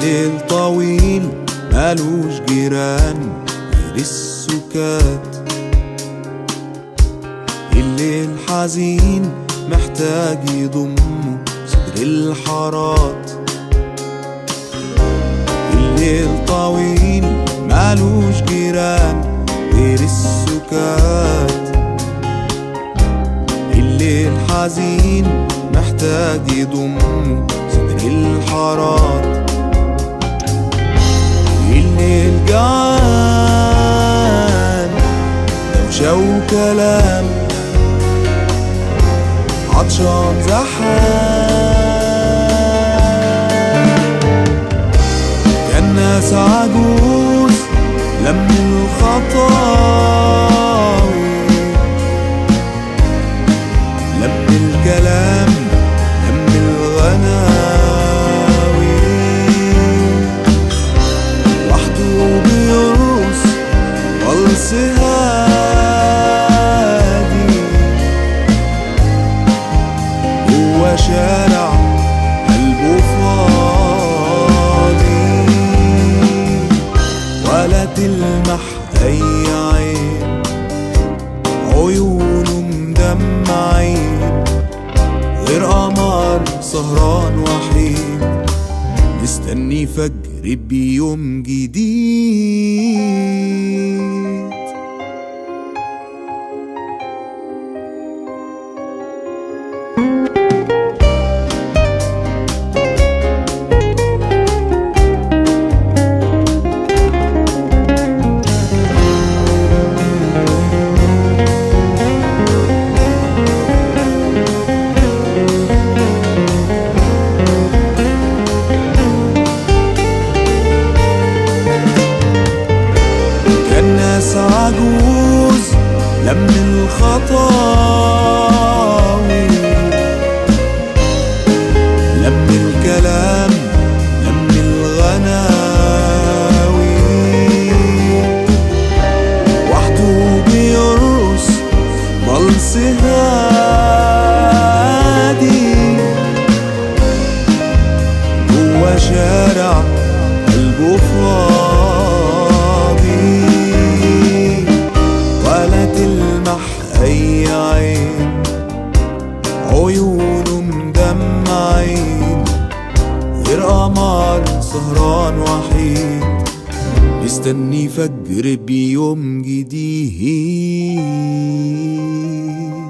الليل طويل مالوش جيران غير السكات الليل حزين محتاج يضمه صدر الحارات الليل طويل مالوش جيران غير السكات الليل حزين محتاج يضمه صدر الحارات الليل جعان دوشة وكلام عطشان زحام كان ناس عجوز لم الخطاوي لم الكلام لم الغناوي وحده بيرقص والس هادي هو شارع قلبه فاضي ولا تلمح اي عين عيونه مدمعين غير قمر سهران وحيد مستني فجر بيوم جديد كان ناس عجوز لم الخطاوي لم الكلام لم الغناوي وحده بيرقص بلس هادي جوا شارع قلبه فاضي ولا تلمح اي عين عيونه مدمعين غير قمر سهران وحيد مستني فجر بيوم جديد